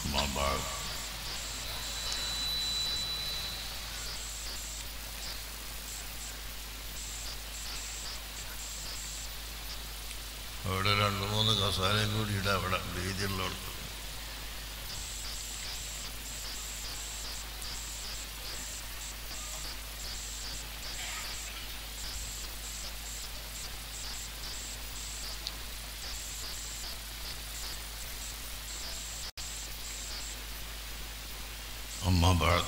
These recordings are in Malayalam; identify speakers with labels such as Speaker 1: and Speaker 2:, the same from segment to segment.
Speaker 1: أما بعد അവിടെ രണ്ട് മൂന്ന് കസാലയും കൂടി ഇടാം അവിടെ രീതിയിലുള്ളവർക്ക് أما بعد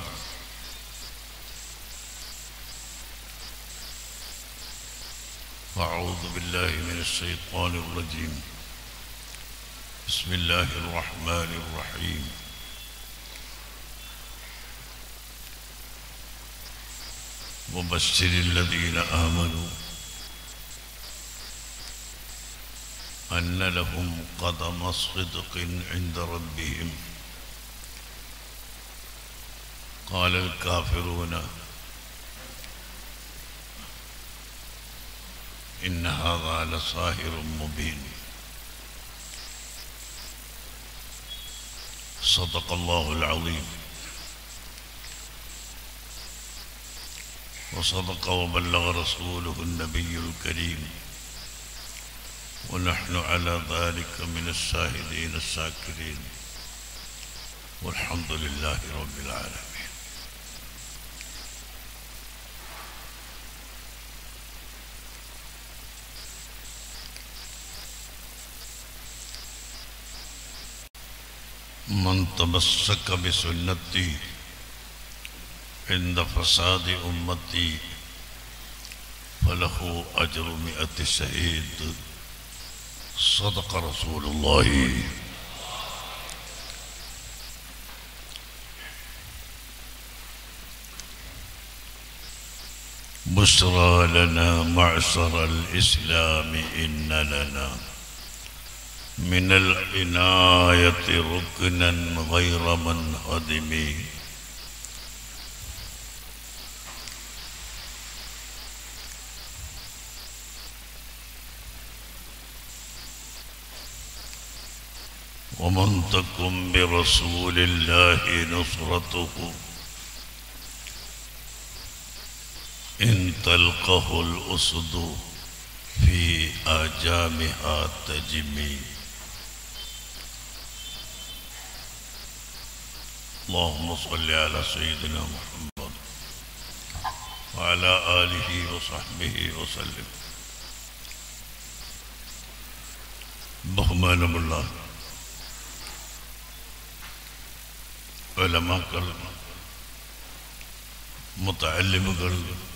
Speaker 1: أعوذ بالله من الشيطان الرجيم بسم الله الرحمن الرحيم وبشر الذين آمنوا أن لهم قدم صدق عند ربهم قال الكافرون إن هذا لساهر مبين صدق الله العظيم وصدق وبلغ رسوله النبي الكريم ونحن على ذلك من الشاهدين الشاكرين والحمد لله رب العالمين من تمسك بسنتي عند فساد أمتي فله أجر مئة شهيد صدق رسول الله بشرى لنا معشر الإسلام إن لنا من العناية ركنا غير منهدم ومن تكن برسول الله نصرته إن تلقه الأسد في آجامها تجمي اللهم صل على سيدنا محمد وعلى آله وصحبه وسلم ബഹുമാനമുള്ള ഉലമാക്കൾ മുത്തല്ലിമുകൾ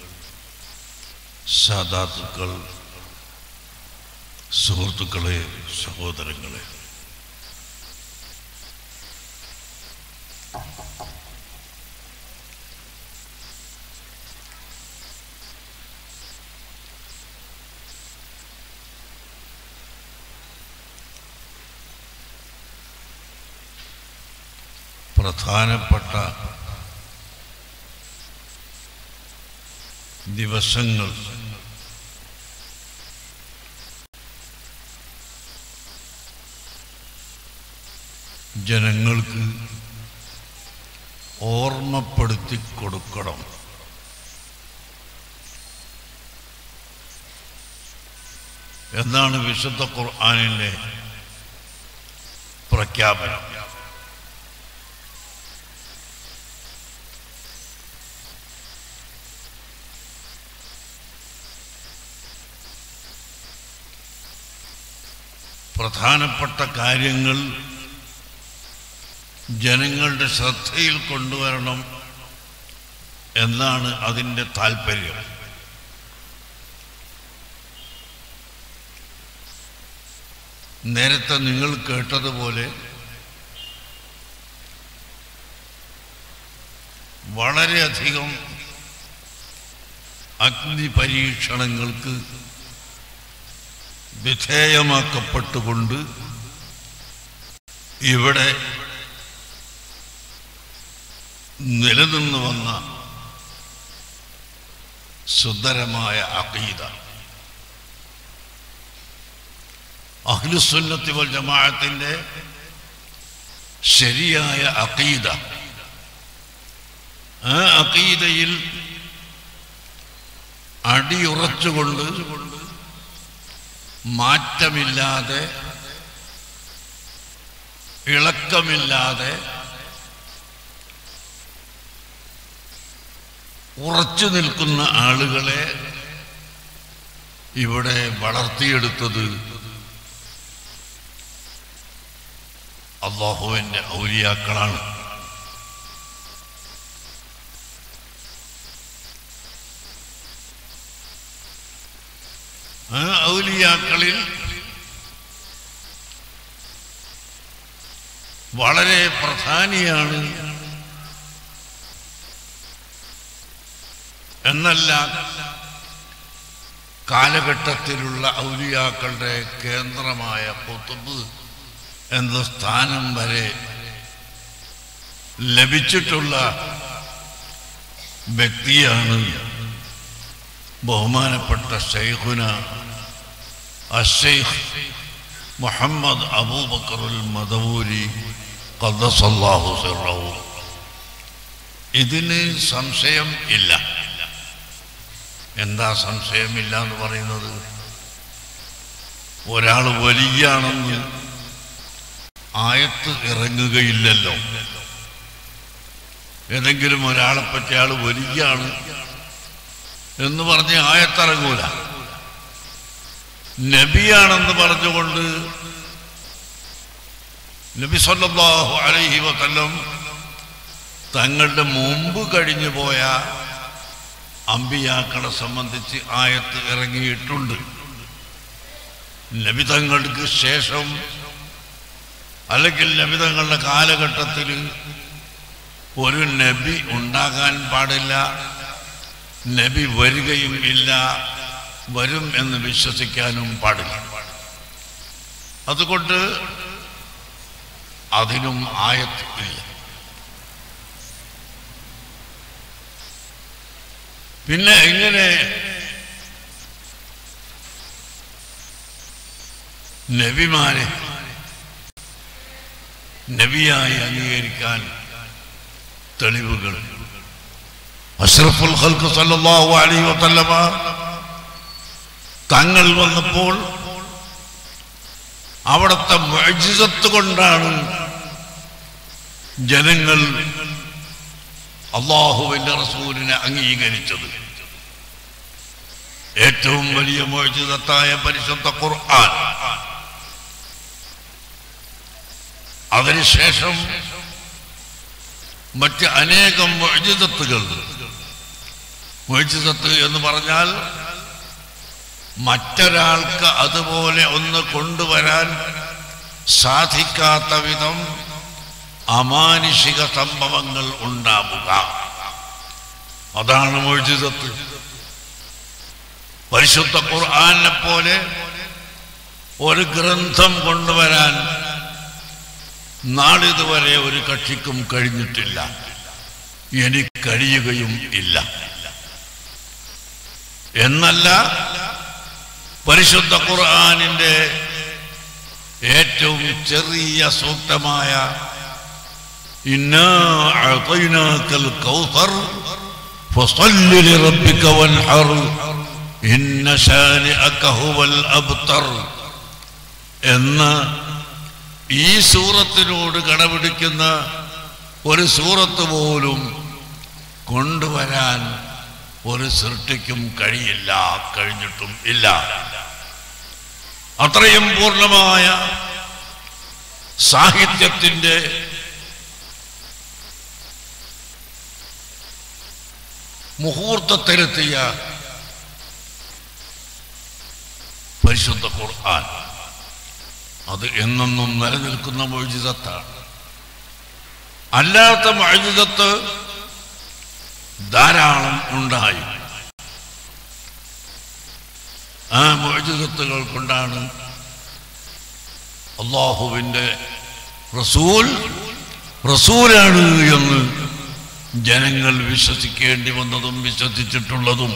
Speaker 1: സാദാത്തുക്കൾ സുഹൃത്തുക്കളെ സഹോദരങ്ങളെ പ്രധാനപ്പെട്ട ദിവസങ്ങൾ ജനങ്ങൾക്ക് ഓർമ്മപ്പെടുത്തി കൊടുക്കണം എന്നാണ് വിശുദ്ധ ഖുർആാനിൻ്റെ പ്രഖ്യാപനം പ്രധാനപ്പെട്ട കാര്യങ്ങൾ ജനങ്ങളുടെ ശ്രദ്ധയിൽ കൊണ്ടുവരണം എന്നാണ് അതിൻ്റെ താല്പര്യം നേരത്തെ നിങ്ങൾ കേട്ടതുപോലെ വളരെയധികം അഗ്നി പരീക്ഷണങ്ങൾക്ക് വിധേയമാക്കപ്പെട്ടുകൊണ്ട് ഇവിടെ നിലനിന്നു വന്ന സുന്ദരമായ അഖീദ അഹ്ലുസുന്നത്തി വൽ ജമാഅത്തിന്റെ ശരിയായ അക്കീദ ആ അക്കീദയിൽ അടിയുറച്ചുകൊണ്ട് മാറ്റമില്ലാതെ ഇളക്കമില്ലാതെ ഉറച്ചു നിൽക്കുന്ന ആളുകളെ ഇവിടെ വളർത്തിയെടുത്തത് അള്ളാഹുവിൻ്റെ ഔലിയാക്കളാണ് ആ ഔലിയാക്കളിൽ വളരെ പ്രധാനിയാണ് എന്നല്ല കാലഘട്ടത്തിലുള്ള ഔലിയാക്കളുടെ കേന്ദ്രമായ കുത്തുബ് എന്ന സ്ഥാനം വരെ ലഭിച്ചിട്ടുള്ള വ്യക്തിയാണ് ബഹുമാനപ്പെട്ട ഷെയ്ഖുന അഷെയ്ഖ് മുഹമ്മദ് അബൂബക്കറുൽ മദവൂരി ഖദ്ദസല്ലാഹു സിറഹു ഇതിന് സംശയം ഇല്ല എന്താ സംശയമില്ല എന്ന് പറയുന്നത് ഒരാൾ വലിയാണെന്ന് ആയത്ത് ഇറങ്ങുകയില്ലല്ലോ ഏതെങ്കിലും ഒരാളെ പറ്റി ആൾ വലിയാണ് എന്ന് പറഞ്ഞ് ആയത്തിറങ്ങൂല നബിയാണെന്ന് പറഞ്ഞുകൊണ്ട് നബി സല്ലല്ലാഹു അലൈഹി വസല്ലം തങ്ങളുടെ മുമ്പ് കഴിഞ്ഞു പോയ അമ്പിയാക്കളെ സംബന്ധിച്ച് ആയത്ത് ഇറങ്ങിയിട്ടുണ്ട് നബി തങ്ങൾക്ക് ശേഷം അല്ലെങ്കിൽ നബി തങ്ങളുടെ കാലഘട്ടത്തിൽ ഒരു നബി ഉണ്ടാകാൻ പാടില്ല നബി വരികയും ഇല്ല വരും എന്ന് വിശ്വസിക്കാനും പാടില്ല അതുകൊണ്ട് അതിനും ആയത്ത് ഇല്ല പിന്നെ എങ്ങനെ നബിമാരെ നബിയായി അംഗീകരിക്കാൻ തെളിവുകൾ അഷ്റഫുൽ ഖൽക്ക് സല്ലല്ലാഹു അലൈഹി വസല്ലമ തങ്ങൾ വന്നപ്പോൾ അവിടുത്തെ മുഅ്ജിസത്ത് കൊണ്ടാണ് ജനങ്ങൾ അള്ളാഹുവിന്റെ റസൂലിനെ അംഗീകരിച്ചത് ഏറ്റവും വലിയ മോചിതത്തായ പരിശുദ്ധ ഖുർആൻ അതിനുശേഷം മറ്റ് അനേകം മോചിതത്തുകൾ മോചിതത്ത് എന്ന് പറഞ്ഞാൽ മറ്റൊരാൾക്ക് അതുപോലെ ഒന്ന് കൊണ്ടുവരാൻ സാധിക്കാത്ത വിധം അമാനുഷിക സംഭവങ്ങൾ ഉണ്ടാവുക അതാണ് മോചിതത്ത് പരിശുദ്ധ ഖുർആനെ പോലെ ഒരു ഗ്രന്ഥം കൊണ്ടുവരാൻ നാളിതുവരെ ഒരു കക്ഷിക്കും കഴിഞ്ഞിട്ടില്ല ഇനി കഴിയുകയും ഇല്ല എന്നല്ല പരിശുദ്ധ ഖുർആനിന്റെ ഏറ്റവും ചെറിയ സൂക്തമായ ഇന്നാ അഅതൈനാക്കൽ കൗസർ ഫസല്ലി ലിറബ്ബിക വൻഹർ ഇന്ന ശാനിഅക ഹുവൽ അബ്തർ എന്ന ഈ സൂറത്തിനോട് കടപിടിക്കുന്ന ഒരു സൂറത്ത് പോലും കൊണ്ടുവരാൻ ഒരു സൃഷ്ടിക്കും കഴിയില്ല കഴിഞ്ഞിട്ടും ഇല്ല അത്രയും പൂർണ്ണമായ സാഹിത്യത്തിൻ്റെ മുഹൂർത്തത്തിലെത്തിയ പരിശുദ്ധ ഖുർആൻ അത് എന്നെന്നും നിലനിൽക്കുന്ന മൊഴിജിതത്താണ് അല്ലാത്ത മൊഴിജിതത്ത് ധാരാളം ഉണ്ടായി ആ മൊഴിജിതത്തുകൾ കൊണ്ടാണ് അള്ളാഹുവിൻ്റെ റസൂൽ റസൂലാണ് എന്ന് ജനങ്ങൾ വിശ്വസിക്കേണ്ടി വന്നതും വിശ്വസിച്ചിട്ടുള്ളതും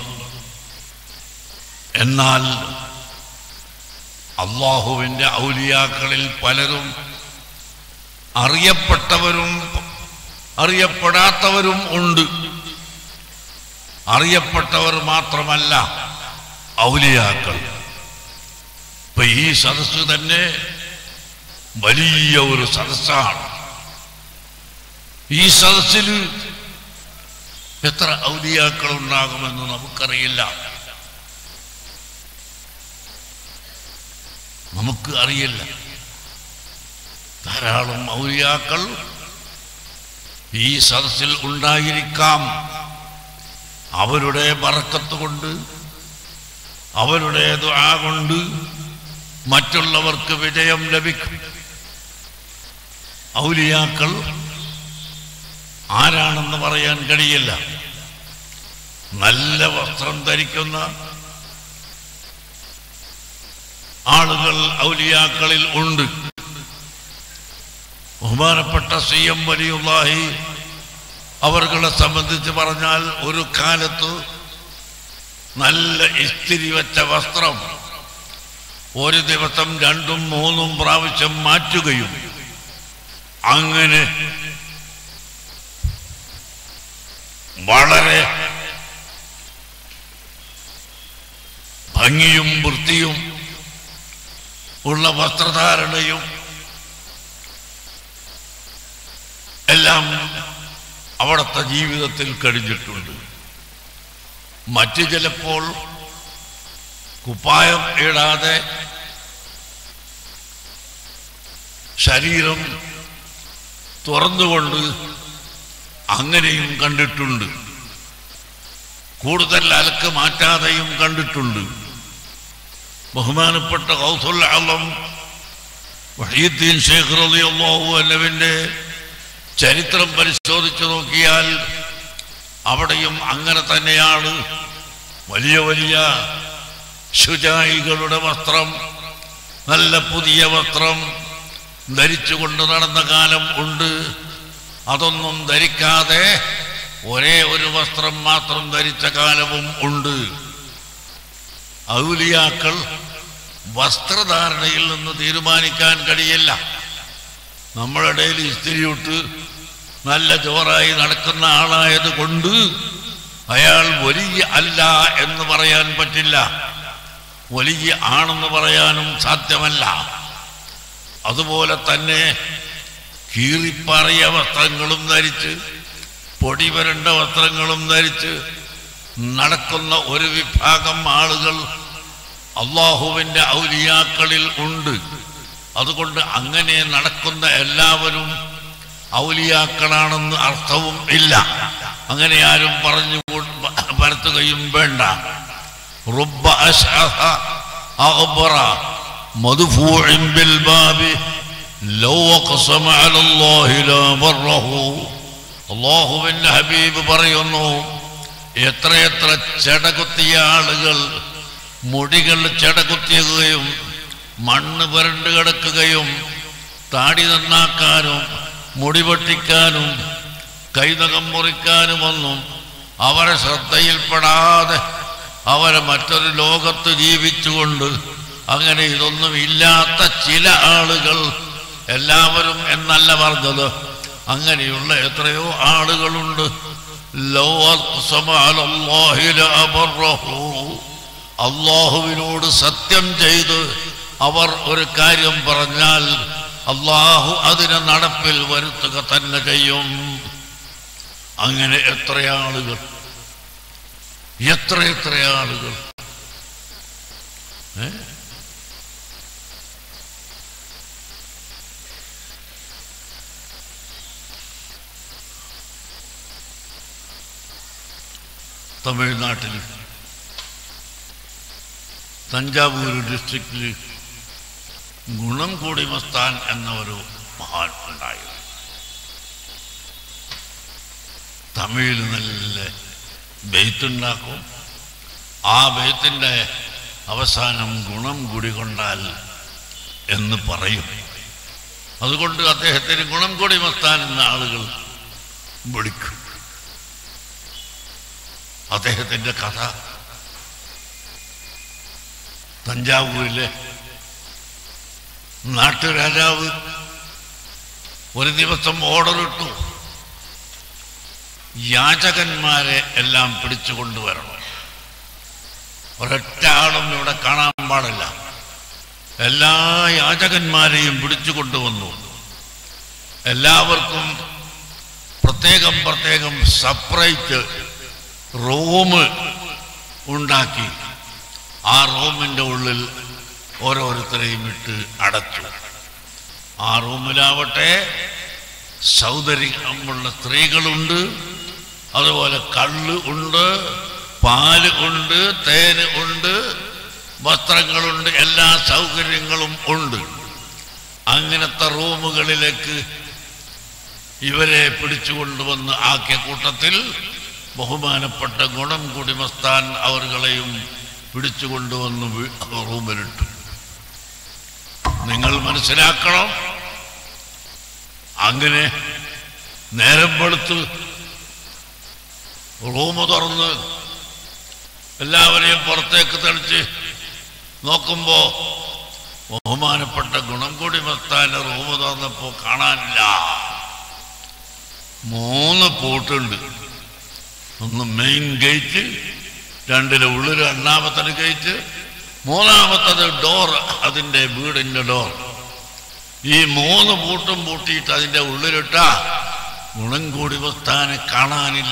Speaker 1: എന്നാൽ അള്ളാഹുവിൻ്റെ ഔലിയാക്കളിൽ പലരും അറിയപ്പെട്ടവരും അറിയപ്പെടാത്തവരും ഉണ്ട് അറിയപ്പെട്ടവർ മാത്രമല്ല ഔലിയാക്കൾ ഇപ്പൊ ഈ സദസ്സ് തന്നെ വലിയ ഒരു സദസ്സാണ് ഈ സദസ്സിൽ എത്ര ഔലിയാക്കൾ ഉണ്ടാകുമെന്ന് നമുക്കറിയില്ല നമുക്ക് അറിയില്ല ധാരാളം ഔലിയാക്കൾ ഈ സദസ്സിൽ ഉണ്ടായിരിക്കാം അവരുടെ ബറക്കത്ത് കൊണ്ട് അവരുടെ ദുആ കൊണ്ട് മറ്റുള്ളവർക്ക് വിജയം ലഭിക്കും ഔലിയാക്കൾ ആരാണെന്ന് പറയാൻ കഴിയില്ല നല്ല വസ്ത്രം ധരിക്കുന്ന ആളുകൾ ഔലിയാക്കളിൽ ഉണ്ട് ബഹുമാനപ്പെട്ട സി എം വലിയുള്ളാഹി അവർകളെ സംബന്ധിച്ച് പറഞ്ഞാൽ ഒരു കാലത്ത് നല്ല ഇസ്തിരി വെച്ച വസ്ത്രം ഒരു ദിവസം രണ്ടും മൂന്നും പ്രാവശ്യം മാറ്റുകയും അങ്ങനെ വളരെ ഭംഗിയും വൃത്തിയും ഉള്ള വസ്ത്രധാരണയും എല്ലാം അവിടുത്തെ ജീവിതത്തിൽ കഴിഞ്ഞിട്ടുണ്ട് മറ്റു ചിലപ്പോൾ കുപ്പായം ഇടാതെ ശരീരം തുറന്നുകൊണ്ട് അങ്ങനെയും കണ്ടിട്ടുണ്ട് കൂടുതൽ അലക്ക് മാറ്റാതെയും കണ്ടിട്ടുണ്ട് ബഹുമാനപ്പെട്ട കൗസുൽ ആലം വഹീദ്ദീൻ ഷേഖ് റളിയല്ലാഹു അൻഹുവിന്റെ ചരിത്രം പരിശോധിച്ചു നോക്കിയാൽ അവിടെയും അങ്ങനെ തന്നെയാണ് വലിയ വലിയ ശുചായികളുടെ വസ്ത്രം നല്ല പുതിയ വസ്ത്രം ധരിച്ചുകൊണ്ട് നടന്ന കാലം ഉണ്ട് അതൊന്നും ധരിക്കാതെ ഒരേ ഒരു വസ്ത്രം മാത്രം ധരിച്ച കാലവും ഉണ്ട് ഔലിയാക്കൾ വസ്ത്രധാരണയിൽ നിന്ന് തീരുമാനിക്കാൻ കഴിയില്ല നമ്മുടെ ഇടയിൽ ഇസ്തിരിയിട്ട് നല്ല ജോറായി നടക്കുന്ന ആളായത് കൊണ്ട് അയാൾ വലിയ അല്ല എന്ന് പറയാൻ പറ്റില്ല വലിയ ആണെന്ന് പറയാനും സാധ്യമല്ല അതുപോലെ തന്നെ കീറിപ്പറിയ വസ്ത്രങ്ങളും ധരിച്ച് പൊടി വരണ്ട വസ്ത്രങ്ങളും ധരിച്ച് നടക്കുന്ന ഒരു വിഭാഗം ആളുകൾ അള്ളാഹുവിൻ്റെ ഔലിയാക്കളിൽ ഉണ്ട് അതുകൊണ്ട് അങ്ങനെ നടക്കുന്ന എല്ലാവരും ഔലിയാക്കളാണെന്ന് അർത്ഥവും ഇല്ല അങ്ങനെ ആരും പറഞ്ഞു കൊ- പരത്തുകയും വേണ്ട റുബ്ബ അശ്അഹ അഗ്ബറ മദ്ഫൂഇൻ ബിൽ ബാബി ലൗ അഖ്സമ അലല്ലാഹി ലാ ബറഹു അല്ലാഹുവിന്റെ ഹബീബ് പറയുന്നു എത്രയെത്ര ചെടകുത്തിയ ആളുകൾ മുടികൾ ചെടകുത്തിയുകയും മണ്ണ് പുരണ്ട് കിടക്കുകയും താടി നന്നാക്കാനും മുടി പൊട്ടിക്കാനും കൈനകം മുറിക്കാനുമൊന്നും അവരെ ശ്രദ്ധയിൽപ്പെടാതെ അവരെ മറ്റൊരു ലോകത്ത് ജീവിച്ചുകൊണ്ട് അങ്ങനെ ഇതൊന്നും ഇല്ലാത്ത ചില ആളുകൾ എല്ലാവരും എന്നല്ല പറഞ്ഞത് അങ്ങനെയുള്ള എത്രയോ ആളുകളുണ്ട് ലൗ അഖ്സമ അലല്ലാഹി ലഅബറഹു. അള്ളാഹുവിനോട് സത്യം ചെയ്ത് അവർ ഒരു കാര്യം പറഞ്ഞാൽ അള്ളാഹു അതിനെ നടപ്പിൽ വരുത്തുക തന്നെ ചെയ്യും അങ്ങനെ എത്ര ആളുകൾ എത്ര എത്ര ആളുകൾ ഏ? തമിഴ്നാട്ടിൽ തഞ്ചാവൂർ ഡിസ്ട്രിക്റ്റിൽ ഗുണം കൂടി മസ്താൻ എന്ന ഒരു മഹാൻ ഉണ്ടായിരുന്നു തമിഴിൽ നല്ല ബെയ്ത്തുണ്ടാക്കും ആ ബെയ്ത്തിൻ്റെ അവസാനം ഗുണം കൂടി കൊണ്ടാൽ എന്ന് പറയും അതുകൊണ്ട് അദ്ദേഹത്തിന് ഗുണം കൂടി മസ്താൻ എന്ന ആളുകൾ വിളിക്കും അദ്ദേഹത്തിൻ്റെ കഥ തഞ്ചാവൂരിലെ നാട്ടുരാജാവ് ഒരു ദിവസം ഓർഡർ ഇട്ടു യാചകന്മാരെ എല്ലാം പിടിച്ചു കൊണ്ടുവരണം ഒരൊറ്റ ആളും ഇവിടെ കാണാൻ പാടില്ല എല്ലാ യാചകന്മാരെയും പിടിച്ചു കൊണ്ടുവന്നു എല്ലാവർക്കും പ്രത്യേകം പ്രത്യേകം സെപ്പറേറ്റ് റൂം ഉണ്ടാക്കി ആ റൂമിൻ്റെ ഉള്ളിൽ ഓരോരുത്തരെയും ഇട്ട് അടച്ചു ആ റൂമിലാവട്ടെ സൗന്ദര്യമുള്ള സ്ത്രീകളുണ്ട് അതുപോലെ കള്ള് ഉണ്ട് പാല് ഉണ്ട് തേന് ഉണ്ട് വസ്ത്രങ്ങളുണ്ട് എല്ലാ സൗകര്യങ്ങളും ഉണ്ട് അങ്ങനത്തെ റൂമുകളിലേക്ക് ഇവരെ പിടിച്ചുകൊണ്ടുവന്ന് ആക്കിയ കൂട്ടത്തിൽ ബഹുമാനപ്പെട്ട ഗുണം കുടിമസ്ഥാൻ അവരുകളെയും പിടിച്ചുകൊണ്ടുവന്ന് വീ- റൂമിലിട്ടു നിങ്ങൾ മനസ്സിലാക്കണം അങ്ങനെ നേരം വെളുത്ത് റൂം തുറന്ന് എല്ലാവരെയും പുറത്തേക്ക് തെളിച്ച് നോക്കുമ്പോ ബഹുമാനപ്പെട്ട ഗുണം കൂടി മസ്താന്റെ റൂം തുറന്നപ്പോ കാണാനില്ല മൂന്ന് പൂട്ടുണ്ട് ഒന്ന് മെയിൻ ഗേറ്റ് രണ്ടിലെ ഉള്ളിൽ രണ്ടാമത്തെ ഗേറ്റ് മൂന്നാമത്തത് ഡോർ അതിൻ്റെ വീടിൻ്റെ ഡോർ ഈ മൂന്ന് പൂട്ടും പൂട്ടിയിട്ട് അതിൻ്റെ ഉള്ളിലിട്ട ഗുണം കൂടി വസ്താനെ കാണാനില്ല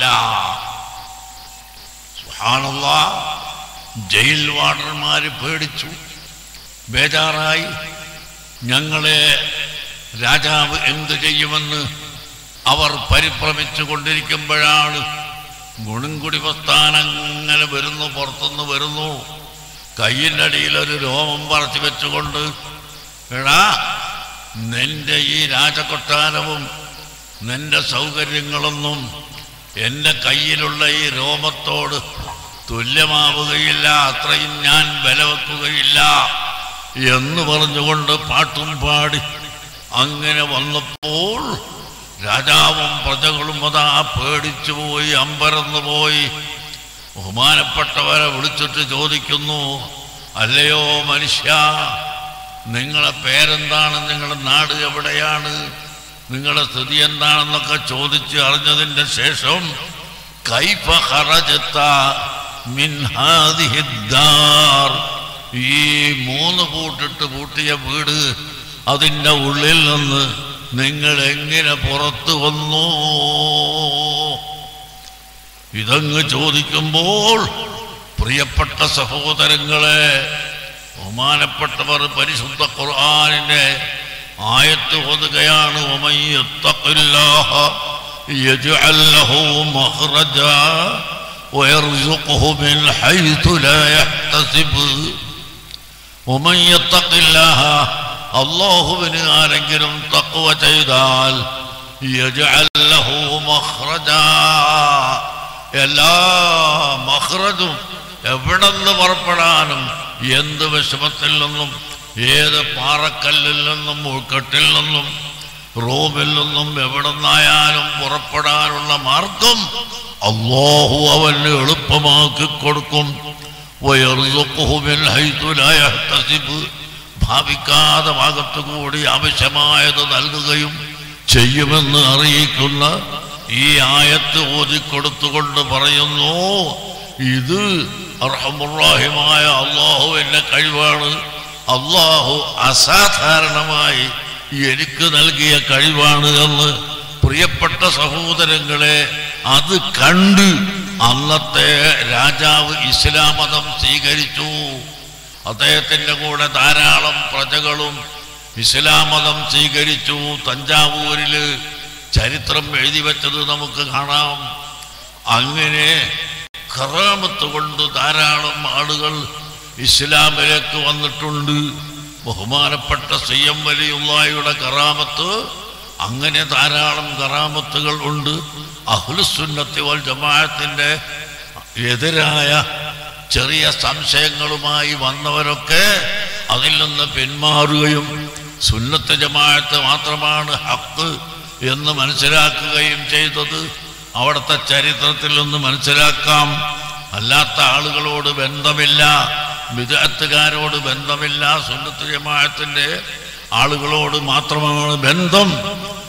Speaker 1: സുബ്ഹാനല്ലാ, ജയിൽ വാർഡർമാര് പേടിച്ചു ബേജാറായി ഞങ്ങളെ രാജാവ് എന്തു ചെയ്യുമെന്ന് അവർ പരിഭ്രമിച്ചു കൊണ്ടിരിക്കുമ്പോഴാണ് ഗുണംകുടി പ്രസ്ഥാൻ അങ്ങനെ വരുന്നു പുറത്തുനിന്ന് വരുന്നു കയ്യിൻ്റെ അടിയിൽ ഒരു രോമം പറച്ചു വെച്ചുകൊണ്ട് എടാ നിന്റെ ഈ രാജകൊട്ടാരവും നിന്റെ സൗകര്യങ്ങളൊന്നും എൻ്റെ കയ്യിലുള്ള ഈ രോമത്തോട് തുല്യമാവുകയില്ല അത്രയും ഞാൻ വിലവെക്കുകയില്ല എന്ന് പറഞ്ഞുകൊണ്ട് പാട്ടും പാടി അങ്ങനെ വന്നപ്പോൾ രാജാവും പ്രജകളും അതാ പേടിച്ചു പോയി അമ്പരന്നു പോയി ബഹുമാനപ്പെട്ടവരെ വിളിച്ചിട്ട് ചോദിക്കുന്നു അല്ലയോ മനുഷ്യ നിങ്ങളെ പേരെന്താണ് നിങ്ങളുടെ നാട് എവിടെയാണ് നിങ്ങളുടെ സ്ഥിതി എന്താണെന്നൊക്കെ ചോദിച്ച് അറിഞ്ഞതിൻ്റെ ശേഷം കൈഫ ഖറജത്ത മിൻ ഹാദിഹി ദാർ ഈ മൂന്ന് പൂട്ടിട്ട് പൂട്ടിയ വീട് അതിൻ്റെ ഉള്ളിൽ നിന്ന് നിങ്ങൾ എങ്ങനെ പുറത്തു വന്നു ഇതങ്ങ് ചോദിക്കുമ്പോൾ പ്രിയപ്പെട്ട സഹോദരങ്ങളെ ബഹുമാനപ്പെട്ടവർ പരിശുദ്ധ ഖുർആാനിന്റെ ആയത്ത് ഓതുകയാണ് ومن يتق الله يجعل له مخرجا ويرزقه من حيث لا يحتسب ومن يتق الله അള്ളാഹുവിന് ആരെങ്കിലും തക്കുവ ചെയ്താൽ യജ്അൽ ലഹു മഖ്റജാ എല്ലാ മഹ്റജും എവിടെ നിന്ന് പുറപ്പെടാനും എന്ത് വിഷമത്തിൽ നിന്നും ഏത് പാറക്കല്ലിൽ നിന്നും ഉൾക്കെട്ടിൽ നിന്നും റൂമിൽ നിന്നും എവിടെ നിന്നായാലും പുറപ്പെടാനുള്ള മാർഗം അള്ളാഹു അവന് എളുപ്പമാക്കി കൊടുക്കും ويرزقه من حيث لا يحتسب ഭാവിക്കാതെ ഭാഗത്തു കൂടി ആവശ്യമായത് നൽകുകയും ചെയ്യുമെന്ന് അറിയിക്കുന്ന ഈ ആയത്ത് ഓതിക്കൊടുത്തുകൊണ്ട് പറയുന്നു ഇത് അർഹമുറാഹിമായ അള്ളാഹുവിൻ്റെ കഴിവാണ് അള്ളാഹു അസാധാരണമായി എനിക്ക് നൽകിയ കഴിവാണ് എന്ന് പ്രിയപ്പെട്ട സഹോദരങ്ങളെ അത് കണ്ട് അന്നത്തെ രാജാവ് ഇസ്ലാം മതം സ്വീകരിച്ചു അദ്ദേഹത്തിൻ്റെ കൂടെ ധാരാളം പ്രജകളും ഇസ്ലാം മതം സ്വീകരിച്ചു തഞ്ചാവൂരിൽ ചരിത്രം എഴുതി വെച്ചത് നമുക്ക് കാണാം അങ്ങനെ കറാമത്ത് കൊണ്ട് ധാരാളം ആളുകൾ ഇസ്ലാമിലേക്ക് വന്നിട്ടുണ്ട് ബഹുമാനപ്പെട്ട സി എം വലിയുള്ളായുടെ കറാമത്ത് അങ്ങനെ ധാരാളം കറാമത്തുകൾ ഉണ്ട് അഹ്ലുസുന്നത്തി വൽ ജമാഅത്തിന്റെ എതിരായ ചെറിയ സംശയങ്ങളുമായി വന്നവരൊക്കെ അതിൽ നിന്ന് പിന്മാറുകയും സുന്നത്ത് ജമാഅത്ത് മാത്രമാണ് ഹക്ക് എന്ന് മനസ്സിലാക്കുകയും ചെയ്തത് അവിടുത്തെ ചരിത്രത്തിൽ നിന്ന് മനസ്സിലാക്കാം അല്ലാത്ത ആളുകളോട് ബന്ധമില്ല വിദഗ്ധക്കാരോട് ബന്ധമില്ല സുന്നത്ത് ജമാഅത്തിന്റെ ആളുകളോട് മാത്രമാണ് ബന്ധം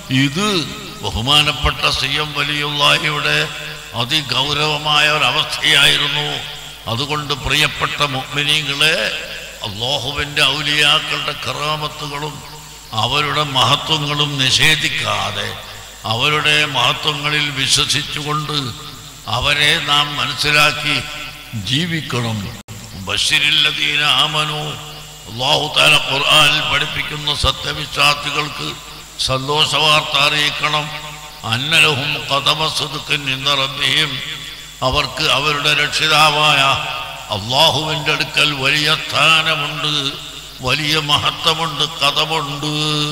Speaker 1: ഇത് ബഹുമാനപ്പെട്ട സി എം വലിയുള്ളാഹിയുടെ അതിഗൗരവമായ ഒരവസ്ഥയായിരുന്നു അതുകൊണ്ട് പ്രിയപ്പെട്ട മുഗ്മിനീങ്ങളെ അള്ളാഹുവിൻ്റെ ഔലിയാക്കളുടെ കറാമത്തുകളും അവരുടെ മഹത്വങ്ങളും നിഷേധിക്കാതെ അവരുടെ മഹത്വങ്ങളിൽ വിശ്വസിച്ചുകൊണ്ട് അവരെ നാം മനസ്സിലാക്കി ജീവിക്കണം ബഷീരില്ലദീന ആമനു അള്ളാഹു താല ഖുർആനിൽ പഠിപ്പിക്കുന്ന സത്യവിശ്വാസികൾക്ക് സന്തോഷ വാർത്ത അറിയിക്കണം അന്നലഹും കഥമസുതുക്കൻ നിന്ന റബ്ബിയും അവർക്ക് അവരുടെ രക്ഷിതാവായ അള്ളാഹുവിൻ്റെ അടുക്കൽ വലിയ സ്ഥാനമുണ്ട് വലിയ മഹത്വമുണ്ട് കഥമുണ്ട്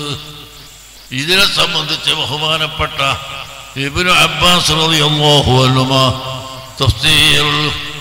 Speaker 1: ഇതിനെ സംബന്ധിച്ച് ബഹുമാനപ്പെട്ട ഇബ്നു അബ്ബാസ് റളിയല്ലാഹു അൻഹുമ തഫ്സീറുൽ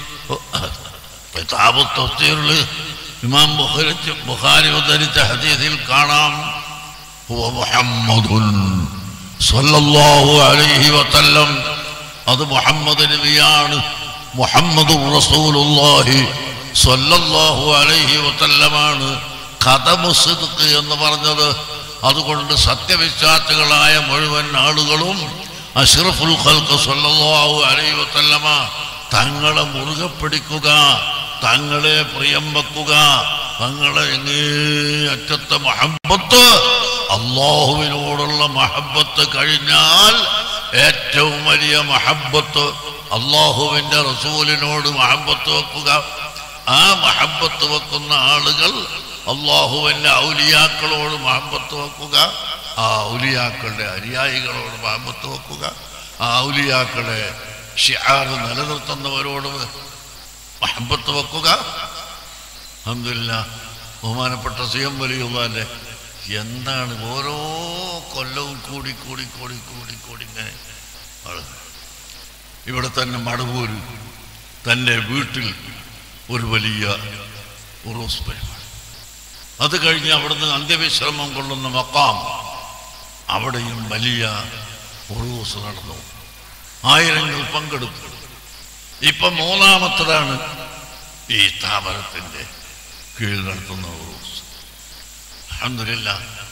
Speaker 1: കിതാബ് തഫ്സീറിൽ ഇമാം ബുഖാരി ബുഖാരി ഉദ്ധരിച്ച ഹദീസിൽ കാണാം ഹുവ മുഹമ്മദുൻ സ്വല്ലല്ലാഹു അലൈഹി വസല്ലം അത് മുഹമ്മദ് നബിയാണ് മുഹമ്മദുർ റസൂലുള്ളാഹി സ്വല്ലല്ലാഹു അലൈഹി വസല്ലമാണ് കഥമുസ്ദ് എന്ന് പറഞ്ഞത് അതുകൊണ്ട് സത്യവിശ്വാസികളായ മുഴുവൻ ആളുകളും അഷ്റഫുൽ ഖൽഖ് സ്വല്ലല്ലാഹു അലൈഹി വസല്ലമ തങ്ങളെ മുറുകെ പിടിക്കുക തങ്ങളെ പ്രിയം വെക്കുക തങ്ങളെ എങ്ങേ അറ്റത്തെ മഹബത്ത് അള്ളാഹുവിനോടുള്ള മഹബത്ത് കഴിഞ്ഞാൽ ഏറ്റവും വലിയ മഹബത്ത് അള്ളാഹുവിൻ്റെ റസൂലിനോട് മഹബത്ത് വെക്കുക ആ മഹബത്ത് വെക്കുന്ന ആളുകൾ അള്ളാഹുവിൻ്റെ ഔലിയാക്കളോട് മഹബത്ത് വെക്കുക ആ ഔലിയാക്കളുടെ അനുയായികളോട് മഹബത്ത് വെക്കുക ആ ഔലിയാക്കളെ ഷിയാർ നിലനിർത്തുന്നവരോട് മഹബത്ത് വെക്കുക അഹമ്മദില്ല ബഹുമാനപ്പെട്ട സി എം വലിയുള്ളാൻ്റെ എന്താണ് ഓരോ കൊല്ലവും കൂടി കൂടി കൂടി കൂടി കൂടി ഇങ്ങനെ വളർന്നു. ഇവിടെ തന്നെ മടവൂര് തൻ്റെ വീട്ടിൽ ഒരു വലിയ ഉറൂസ് പരിപാടി അത് കഴിഞ്ഞ് അവിടുന്ന് അന്ത്യവിശ്രമം കൊള്ളുന്ന മക്കാം അവിടെയും വലിയ ഉറൂസ് നടന്നു ആയിരങ്ങൾ പങ്കെടുത്തു ഇപ്പൊ മൂന്നാമത്തതാണ് ഈ സ്ഥാപനത്തിന്റെ കീഴിൽ നടത്തുന്ന ഉറൂസ് അഹമ്മദില്ല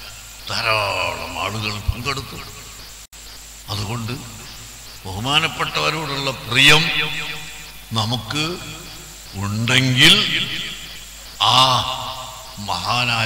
Speaker 1: ധാരാളം ആളുകൾ പങ്കെടുത്തു അതുകൊണ്ട് ബഹുമാനപ്പെട്ടവരോടുള്ള പ്രിയം നമുക്ക് ഉണ്ടെങ്കിൽ ആ മഹാനായ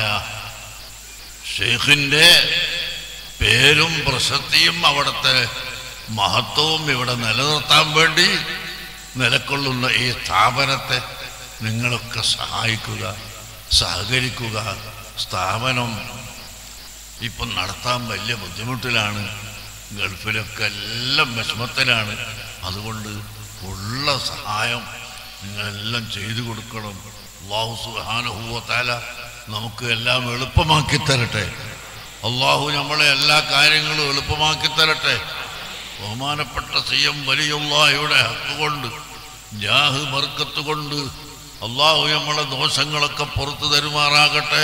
Speaker 1: ഷെയ്ഖിൻ്റെ പേരും പ്രശസ്തിയും അവിടുത്തെ മഹത്വവും ഇവിടെ നിലനിർത്താൻ വേണ്ടി നിലകൊള്ളുന്ന ഈ സ്ഥാപനത്തെ നിങ്ങളൊക്കെ സഹായിക്കുക സഹകരിക്കുക സ്ഥാപനം ഇപ്പം നടത്താൻ വലിയ ബുദ്ധിമുട്ടിലാണ് ഗൾഫിലൊക്കെ എല്ലാം വിഷമത്തിലാണ് അതുകൊണ്ട് ഉള്ള സഹായം നിങ്ങളെല്ലാം ചെയ്തു കൊടുക്കണം അള്ളാഹു സുഹാനുഭൂവത്താല നമുക്ക് എല്ലാം എളുപ്പമാക്കി തരട്ടെ അള്ളാഹു നമ്മളെ എല്ലാ കാര്യങ്ങളും എളുപ്പമാക്കി തരട്ടെ ബഹുമാനപ്പെട്ട സി എം വലിയുള്ളാഹിയുടെ ഹക്ക് കൊണ്ട് ജാഹ് ബർക്കത്ത് കൊണ്ട് അള്ളാഹു നമ്മളെ ദോഷങ്ങളൊക്കെ പുറത്തു തരുമാറാകട്ടെ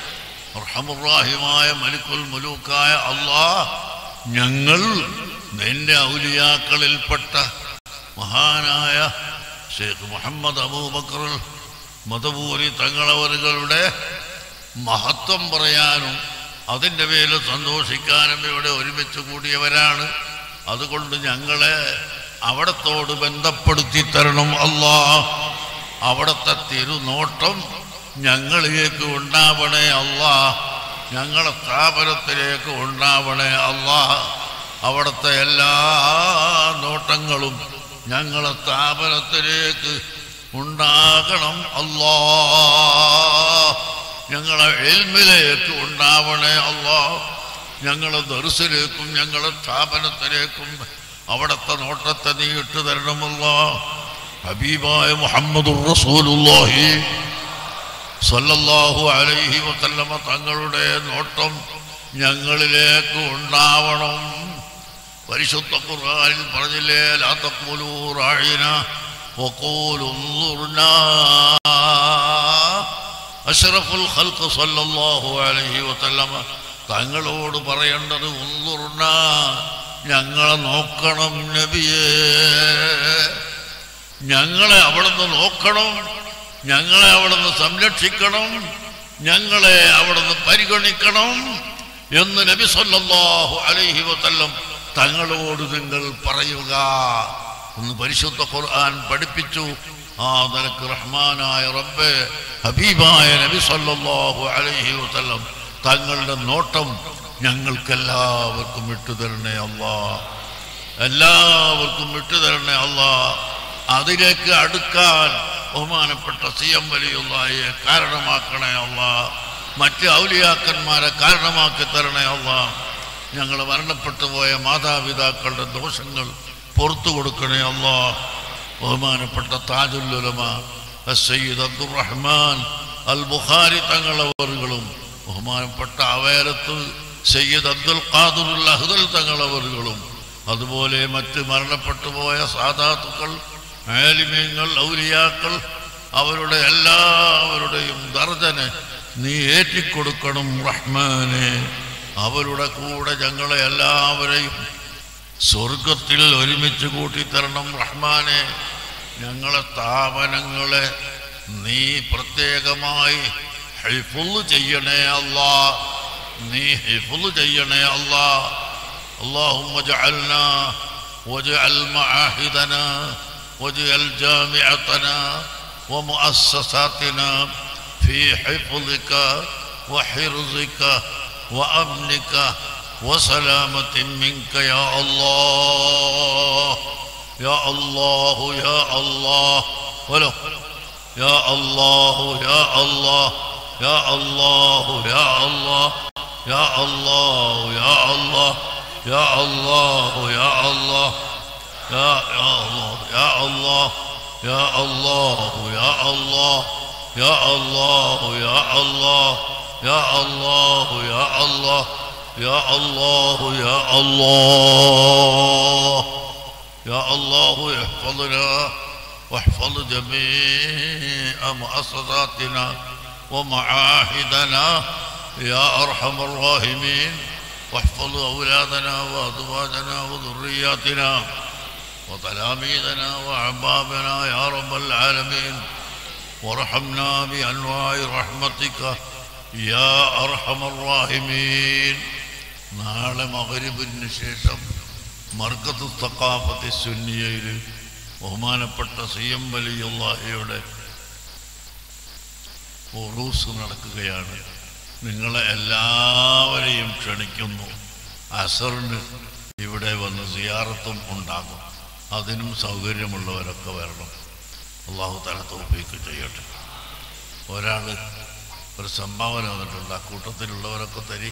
Speaker 1: റഹമുറാഹിമായ മലിക്കുൽ മുലൂക്കായ അള്ളാഹ് ഞങ്ങൾ നിന്റെ ഔലിയാക്കളിൽപ്പെട്ട മഹാനായ ഷെയ്ഖ് മുഹമ്മദ് അബൂബക്കർ മതപൂരി തങ്ങളവരുകളുടെ മഹത്വം പറയാനും അതിൻ്റെ പേരിൽ സന്തോഷിക്കാനും ഇവിടെ ഒരുമിച്ച് കൂടിയവരാണ് അതുകൊണ്ട് ഞങ്ങളെ അവിടത്തോട് ബന്ധപ്പെടുത്തി തരണം അല്ലാ അവിടുത്തെ തിരുനോട്ടം ഞങ്ങളിലേക്ക് ഉണ്ടാവണേ അല്ലാ ഞങ്ങളെ സ്ഥാപനത്തിലേക്ക് ഉണ്ടാവണേ അല്ലാ അവിടുത്തെ എല്ലാ നോട്ടങ്ങളും ഞങ്ങളെ സ്ഥാപനത്തിലേക്ക് ഉണ്ടാകണം അല്ലാ ഞങ്ങളെ എൽമിലേക്ക് ഉണ്ടാവണേ അല്ലാ ഞങ്ങളെ ദർസിലേക്കും ഞങ്ങളെ സ്ഥാപനത്തിലേക്കും അവിടുത്തെ നോട്ടത്തെ നീ ഇട്ടു തരണമല്ലോ ഹബീബായ മുഹമ്മദ് റസൂലുള്ളാഹി സല്ലല്ലാഹു അലൈഹി വസല്ലമ തങ്ങളുടെ നോട്ടം ഞങ്ങളിലേക്ക് ഉണ്ടാവണം പരിശുദ്ധ ഖുർആനിൽ പറഞ്ഞില്ലേ ലാ തഖൂലൂ റായിന വഖൂലു انظുർനാ അഷ്റഫുൽ ഖൽഖ് സല്ലല്ലാഹു അലൈഹി വസല്ലമ തങ്ങളോട് പറയേണ്ടത് ഉൻദുർന ഞങ്ങളെ നോക്കണം നബിയേ ഞങ്ങളെ അവിടുന്ന് നോക്കണം ഞങ്ങളെ അവിടുന്ന് സംരക്ഷിക്കണം ഞങ്ങളെ അവിടുന്ന് പരിഗണിക്കണം എന്ന് നബി സല്ലല്ലാഹു അലൈഹി വസല്ലം തങ്ങളോട് നിങ്ങൾ പറയുക എന്ന് പരിശുദ്ധ ഖുർആൻ പഠിപ്പിച്ചു ആ നിനക്ക് റഹ്മാനായ റബ്ബേ ഹബീബായ നബി സല്ലല്ലാഹു അലൈഹി വസല്ലം തങ്ങളുടെ നോട്ടം ഞങ്ങൾക്കെല്ലാവർക്കും വിട്ടുതരണേ അല്ലാ എല്ലാവർക്കും വിട്ടുതരണേ അല്ലാ അതിലേക്ക് അടുക്കാൻ ബഹുമാനപ്പെട്ട സി എം വലിയുള്ളയെ കാരണമാക്കണേ അല്ല മറ്റ് ഔലിയാക്കന്മാരെ കാരണമാക്കി തരണേ അല്ല ഞങ്ങൾ മരണപ്പെട്ടു പോയ മാതാപിതാക്കളുടെ ദോഷങ്ങൾ പുറത്തു കൊടുക്കണേ അല്ല ബഹുമാനപ്പെട്ട താജുല്ലുലമ സയ്യിദ് അബ്ദുറഹ്മാൻ അൽ ബുഖാരി തങ്ങളവറുകളും ബഹുമാനപ്പെട്ട അവേരത്ത് സയ്യിദ് അബ്ദുൽ ഖാദുൽ അഹ്ദൽ തങ്ങളവറുകളും അതുപോലെ മറ്റ് മരണപ്പെട്ടു പോയ സാധാത്തുക്കൾ ആലിമ്യങ്ങൾ ഔലിയാക്കൾ അവരുടെ എല്ലാവരുടെയും ദർജനെ നീ ഏറ്റിക്കൊടുക്കണം റഹ്മാനെ അവരുടെ കൂടെ ഞങ്ങളെ എല്ലാവരെയും സ്വർഗത്തിൽ ഒരുമിച്ച് കൂട്ടിത്തരണം റഹ്മാനെ ഞങ്ങളെ സ്ഥാപനങ്ങളെ നീ പ്രത്യേകമായി ഹിഫുള് ചെയ്യണേ അല്ലാ നീ ഹിഫുള് ചെയ്യണേ അല്ലാ اللهم اجعلنا واجعل معاهدنا واجعل جامعتنا ومؤسساتنا في حفظك وحرزك وأمنك وسلامة منك يا الله يا الله يا الله ولو يا الله يا الله يا الله يا الله يا الله يا الله يا الله يا الله يا الله يا الله يا الله يا الله يا الله يا الله يا الله يا الله يا الله يا الله يا الله احفظنا واحفظ جميع مؤسساتنا ومعاهدنا يا ارحم الراحمين واحفظ أولادنا وأزواجنا وذرياتنا وتلاميذنا وأحبابنا يا رب العالمين وارحمنا بأنواع رحمتك يا أرحم الراحمين നാളെ മകരിബിന് ശേഷം മർക്കത്ത് തക്കാഫത്ത് സുന്നിയയിൽ ബഹുമാനപ്പെട്ട സി എം വലിയുള്ളയുടെ ഉറൂസ് നടക്കുകയാണ് നിങ്ങളെ എല്ലാവരെയും ക്ഷണിക്കുന്നു അസറിന് ഇവിടെ വന്ന് സിയാറത്തും ഉണ്ടാകും അതിനും സൗകര്യമുള്ളവരൊക്കെ വരണം അള്ളാഹു തല തോപ്പിക്ക് ചെയ്യട്ടെ ഒരാൾ ഒരു സംഭാവന വന്നിട്ടുണ്ട് ആ കൂട്ടത്തിലുള്ളവരൊക്കെ തരി